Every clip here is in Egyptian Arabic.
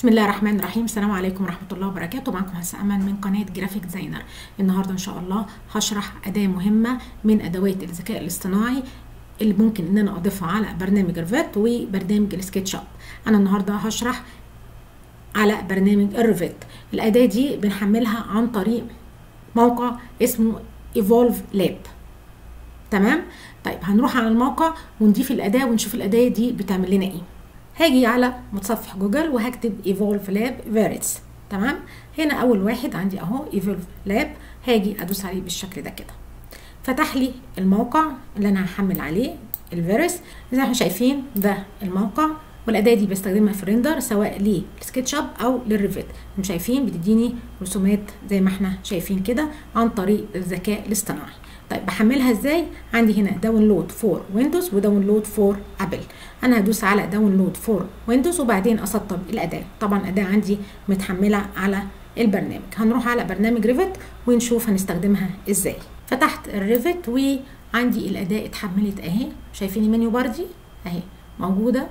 بسم الله الرحمن الرحيم السلام عليكم ورحمة الله وبركاته معكم هسه أمل من قناة جرافيك ديزاينر النهاردة إن شاء الله هشرح أداة مهمة من أدوات الذكاء الاصطناعي اللي ممكن إن أنا أضيفها على برنامج الريفت وبرنامج السكتش اب أنا النهاردة هشرح على برنامج الريفت الأداة دي بنحملها عن طريق موقع اسمه Evolve Lab تمام طيب هنروح على الموقع ونضيف الأداة ونشوف الأداة دي بتعمل لنا إيه هاجي على متصفح جوجل وهكتب ايفولف لاب فيريتس تمام هنا اول واحد عندي اهو ايفولف لاب هاجي ادوس عليه بالشكل ده كده فتح لي الموقع اللي انا هحمل عليه الفيرس زي ما احنا شايفين ده الموقع والاداه دي بستخدمها في الريندر سواء للسكتش اب او للريفت انتم شايفين بتديني رسومات زي ما احنا شايفين كده عن طريق الذكاء الاصطناعي طيب بحملها ازاي عندي هنا داونلود فور ويندوز وداونلود فور ابل انا هدوس على داونلود فور ويندوز وبعدين اسطب الاداه طبعا الاداه عندي متحمله على البرنامج هنروح على برنامج ريفت ونشوف هنستخدمها ازاي فتحت الريفت وعندي الاداه اتحملت اهي شايفين المنيو بار دي اهي موجوده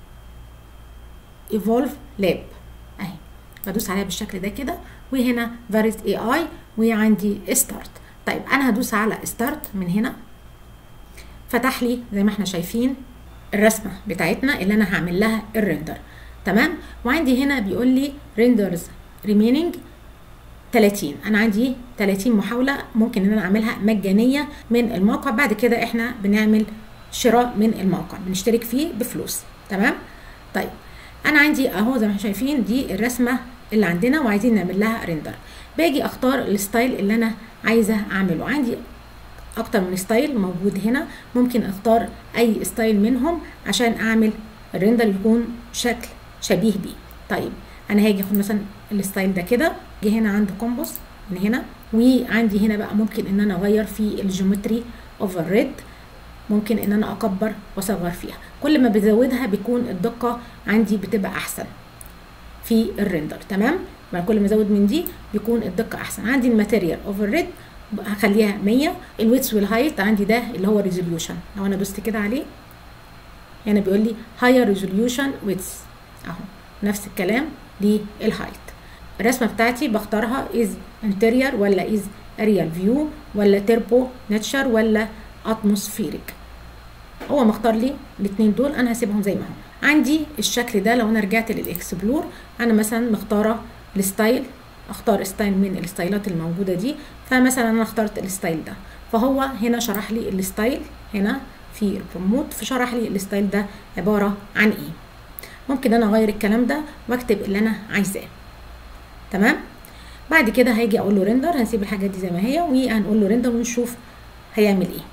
ايفولف لاب اهي بدوس عليها بالشكل ده كده وهنا فاريت اي اي وعندي ستارت طيب انا هدوس على ستارت من هنا فتح لي زي ما احنا شايفين الرسمه بتاعتنا اللي انا هعمل لها الريندر تمام وعندي هنا بيقول لي ريندرز ريميننج 30 انا عندي 30 محاوله ممكن ان انا اعملها مجانيه من الموقع بعد كده احنا بنعمل شراء من الموقع بنشترك فيه بفلوس تمام طيب انا عندي اهو زي ما احنا شايفين دي الرسمه اللي عندنا وعايزين نعمل لها ريندر باجي اختار الستايل اللي انا عايزه اعمله عندي اكتر من ستايل موجود هنا ممكن اختار اي ستايل منهم عشان اعمل الريندر يكون شكل شبيه بيه طيب انا هاجي اخد مثلا الستايل ده كده جه هنا عند كومبوس من هنا وعندي هنا بقى ممكن ان انا اغير في الجيومتري اوفر ريد ممكن ان انا اكبر واصغر فيها كل ما بزودها بيكون الدقه عندي بتبقى احسن في الريندر تمام كل ما ازود من دي بيكون الدقه احسن عندي الماتيريال اوفر ريد هخليها 100 الويتس والهايت عندي ده اللي هو ريزوليوشن لو انا دوست كده عليه هنا بيقول لي هاير ريزوليوشن ويتس اهو نفس الكلام للهايت الرسمه بتاعتي بختارها از انتريور ولا از اريال فيو ولا تربو ناتشر ولا اتموسفيريك هو مختار لي الاثنين دول انا هسيبهم زي ما هم عندي الشكل ده لو انا رجعت للاكسبلور انا مثلا مختاره الستايل اختار ستايل من الستايلات الموجودة دي فمثلا انا اخترت الستايل ده فهو هنا شرح لي الستايل هنا في البروموت فشرح لي الستايل ده عبارة عن ايه ممكن انا اغير الكلام ده واكتب اللي انا عايزاه تمام بعد كده هاجي اقول له ريندر هنسيب الحاجات دي زي ما هي وهنقول له ريندر ونشوف هيعمل ايه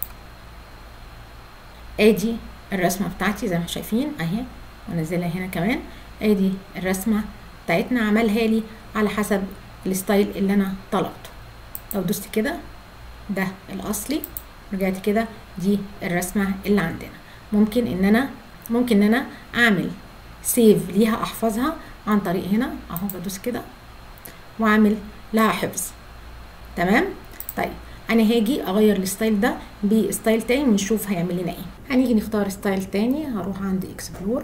ادي الرسمه بتاعتي زي ما شايفين اهي وانزلها هنا كمان ادي الرسمه بتاعتنا عملها لي على حسب الستايل اللي انا طلبته لو دوست كده ده الاصلي رجعت كده دي الرسمه اللي عندنا ممكن ان انا ممكن ان انا اعمل سيف ليها احفظها عن طريق هنا اهو بدوس كده واعمل لها حفظ تمام طيب انا هاجي اغير الستايل ده بستايل تاني ونشوف هيعمل لنا ايه هنيجي نختار ستايل تاني هروح عند اكسبلور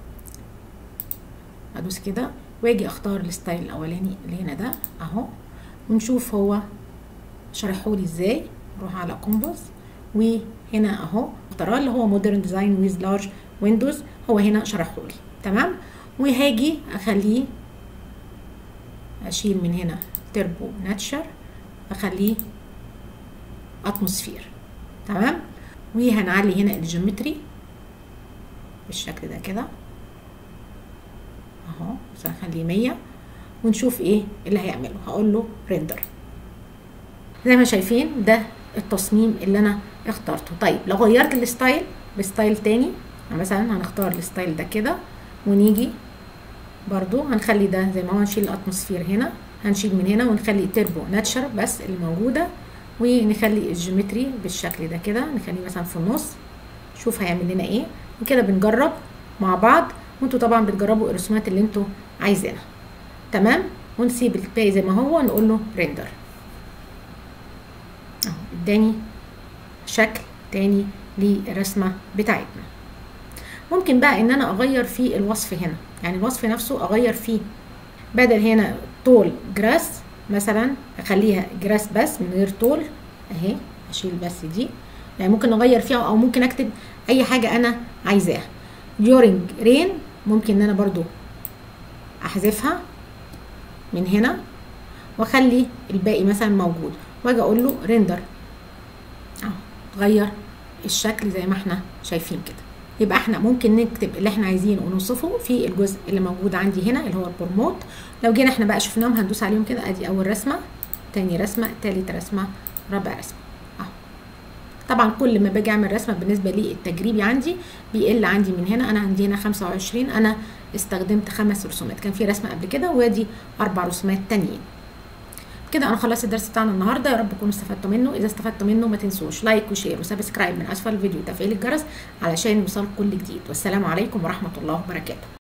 ادوس كده واجي اختار الستايل الاولاني اللي هنا ده اهو ونشوف هو شرحولي ازاي اروح على كومبوس وهنا اهو اختار اللي هو مودرن ديزاين ويز لارج ويندوز هو هنا شرحولي تمام وهاجي اخليه اشيل من هنا تربو ناتشر اخليه اتموسفير تمام وهنعلي هنا الجيومتري بالشكل ده كده اهو بس هنخليه 100 ونشوف ايه اللي هيعمله هقول له ريندر زي ما شايفين ده التصميم اللي انا اخترته طيب لو غيرت الستايل بستايل تاني مثلا هنختار الستايل ده كده ونيجي برضو هنخلي ده زي ما هو نشيل الاتموسفير هنا هنشيل من هنا ونخلي تربو ناتشر بس اللي موجوده ونخلي الجيومتري بالشكل ده كده نخليه مثلا في النص شوف هيعمل لنا ايه وكده بنجرب مع بعض وانتوا طبعا بتجربوا الرسومات اللي انتوا عايزينها تمام ونسيب الباقي زي ما هو ونقول له ريندر اهو اداني شكل تاني للرسمه بتاعتنا ممكن بقى ان انا اغير في الوصف هنا يعني الوصف نفسه اغير فيه بدل هنا طول جراس مثلا اخليها جراس بس من غير طول اهي اشيل بس دي يعني ممكن اغير فيها او ممكن اكتب اي حاجه انا عايزاها during rain ممكن ان انا برضو احذفها من هنا واخلي الباقي مثلا موجود واجي اقول له ريندر اهو غير الشكل زي ما احنا شايفين كده يبقى احنا ممكن نكتب اللي احنا عايزينه ونوصفه في الجزء اللي موجود عندي هنا اللي هو البرموت لو جينا احنا بقى شفناهم هندوس عليهم كده ادي اول رسمه تاني رسمه تالت رسمه رابع رسمه اهو طبعا كل ما باجي اعمل رسمه بالنسبه للتجريبي عندي بيقل عندي من هنا انا عندي هنا 25 انا استخدمت خمس رسومات كان في رسمه قبل كده وادي اربع رسومات تانيين كده انا خلصت الدرس بتاعنا النهارده يا رب تكونوا استفدتوا منه اذا استفدتوا منه ما تنسوش لايك وشير وسبسكرايب من اسفل الفيديو وتفعيل الجرس علشان يوصلكم كل جديد والسلام عليكم ورحمه الله وبركاته